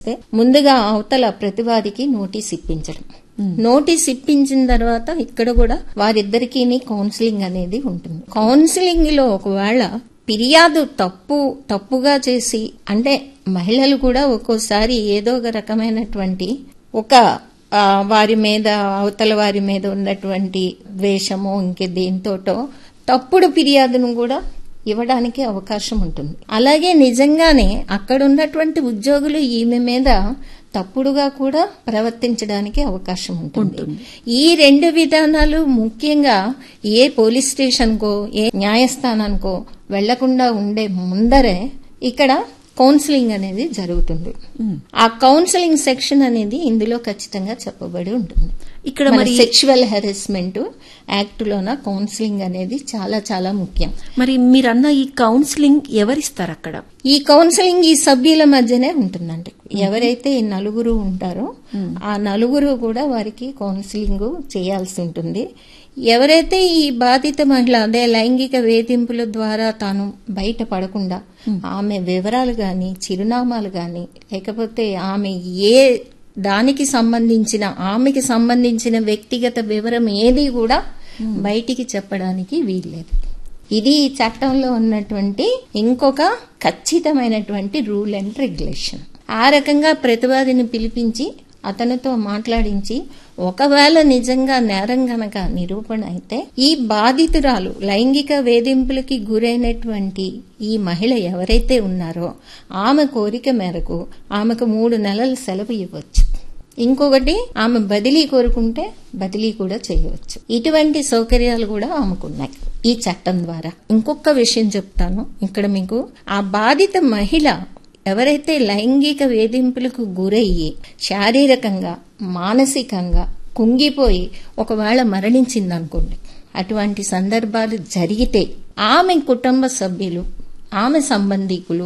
ముందుగా అవతల ప్రతివాదికి నోటీస్ ఇప్పించడం నోటీస్ ఇప్పించిన తర్వాత ఇక్కడ కూడా వారిద్దరికి కౌన్సిలింగ్ అనేది ఉంటుంది కౌన్సిలింగ్ లో ఒకవేళ ఫిర్యాదు తప్పు తప్పుగా చేసి అంటే మహిళలు కూడా ఒక్కోసారి ఏదో ఒక రకమైనటువంటి ఒక ఆ, వారి మీద అవతల వారి మీద ఉన్నటువంటి ద్వేషమో ఇంకే దేంతోటో తప్పుడు ఫిర్యాదును కూడా ఇవ్వడానికి అవకాశం ఉంటుంది అలాగే నిజంగానే అక్కడ ఉన్నటువంటి ఉద్యోగులు ఈమె మీద తప్పుడుగా కూడా ప్రవర్తించడానికి అవకాశం ఉంటుంది ఈ రెండు విధానాలు ముఖ్యంగా ఏ పోలీస్ స్టేషన్కో ఏ న్యాయస్థానానికో వెళ్లకుండా ఉండే ముందరే ఇక్కడ కౌన్సిలింగ్ అనేది జరుగుతుంది ఆ కౌన్సిలింగ్ సెక్షన్ అనేది ఇందులో ఖచ్చితంగా చెప్పబడి ఉంటుంది ఇక్కడ మరి సెక్షువల్ హెరాస్మెంట్ యాక్ట్ లోన కౌన్సిలింగ్ అనేది చాలా చాలా ముఖ్యం మరి మీరన్న ఈ కౌన్సిలింగ్ ఎవరిస్తారు అక్కడ ఈ కౌన్సిలింగ్ ఈ సభ్యుల మధ్యనే ఉంటుందండి ఎవరైతే ఈ నలుగురు ఉంటారో ఆ నలుగురు కూడా వారికి కౌన్సిలింగ్ చేయాల్సి ఉంటుంది ఎవరైతే ఈ బాధిత మహిళ అదే లైంగిక వేధింపుల ద్వారా తాను బయట పడకుండా ఆమె వివరాలు గాని చిరునామాలు గాని లేకపోతే ఆమె ఏ దానికి సంబంధించిన ఆమెకి సంబంధించిన వ్యక్తిగత వివరం ఏది కూడా బయటికి చెప్పడానికి వీల్లేదు ఇది ఈ చట్టంలో ఉన్నటువంటి ఇంకొక ఖచ్చితమైనటువంటి రూల్ అండ్ రెగ్యులేషన్ ఆ రకంగా ప్రతివాదిని పిలిపించి అతనితో మాట్లాడించి ఒకవేళ నిజంగా నేరం గనక నిరూపణ అయితే ఈ బాధితురాలు లైంగిక వేధింపులకి గురైనటువంటి ఈ మహిళ ఎవరైతే ఉన్నారో ఆమె కోరిక మేరకు ఆమెకు మూడు నెలల సెలవు ఇవ్వచ్చు ఇంకొకటి ఆమె బదిలీ కోరుకుంటే బదిలీ కూడా చేయవచ్చు ఇటువంటి సౌకర్యాలు కూడా ఆమెకున్నాయి ఈ చట్టం ద్వారా ఇంకొక విషయం చెప్తాను ఇక్కడ మీకు ఆ బాధిత మహిళ ఎవరైతే లైంగిక వేధింపులకు గురయ్యి శారీరకంగా మానసికంగా కుంగిపోయి ఒకవేళ మరణించిందనుకోండి అటువంటి సందర్భాలు జరిగితే ఆమె కుటుంబ సభ్యులు ఆమె సంబంధికులు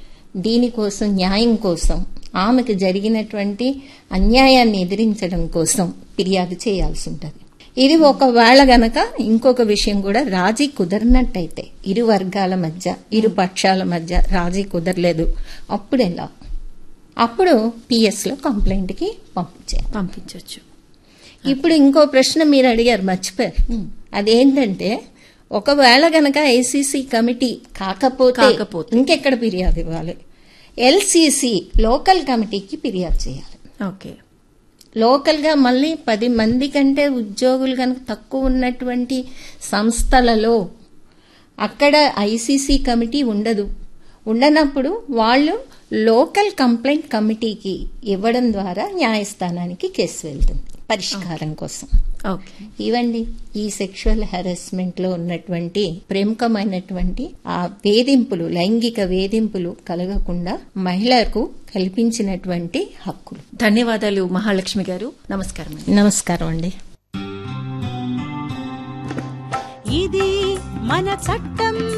దీనికోసం న్యాయం కోసం ఆమెకు జరిగినటువంటి అన్యాయాన్ని ఎదిరించడం కోసం ఫిర్యాదు చేయాల్సి ఉంటుంది ఇది ఒకవేళ గనక ఇంకొక విషయం కూడా రాజీ కుదరనట్టయితే ఇరు వర్గాల మధ్య ఇరు పక్షాల మధ్య రాజీ కుదరలేదు అప్పుడు ఎలా అప్పుడు పిఎస్ లో కంప్లైంట్ కి పంపించారు పంపించవచ్చు ఇప్పుడు ఇంకో ప్రశ్న మీరు అడిగారు మర్చిపోయారు అదేంటంటే ఒకవేళ గనక ఐసీసీ కమిటీ కాకపోతే కాకపోతే. ఇంకెక్కడ ఫిర్యాదు ఇవ్వాలి ఎల్సీసీ లోకల్ కమిటీకి ఫిర్యాదు చేయాలి ఓకే లోకల్ గా మళ్ళీ పది మంది కంటే ఉద్యోగులు కనుక తక్కువ ఉన్నటువంటి సంస్థలలో అక్కడ ఐసీసీ కమిటీ ఉండదు ఉండనప్పుడు వాళ్ళు లోకల్ కంప్లైంట్ కమిటీకి ఇవ్వడం ద్వారా న్యాయస్థానానికి కేసు వెళ్తుంది పరిష్కారం కోసం ఓకే ఇవండి ఈ సెక్షువల్ హెరాస్మెంట్ లో ఉన్నటువంటి ప్రముఖమైనటువంటి ఆ వేధింపులు లైంగిక వేధింపులు కలగకుండా మహిళలకు కల్పించినటువంటి హక్కులు ధన్యవాదాలు మహాలక్ష్మి గారు నమస్కారం అండి నమస్కారం అండి ఇది మన చట్టం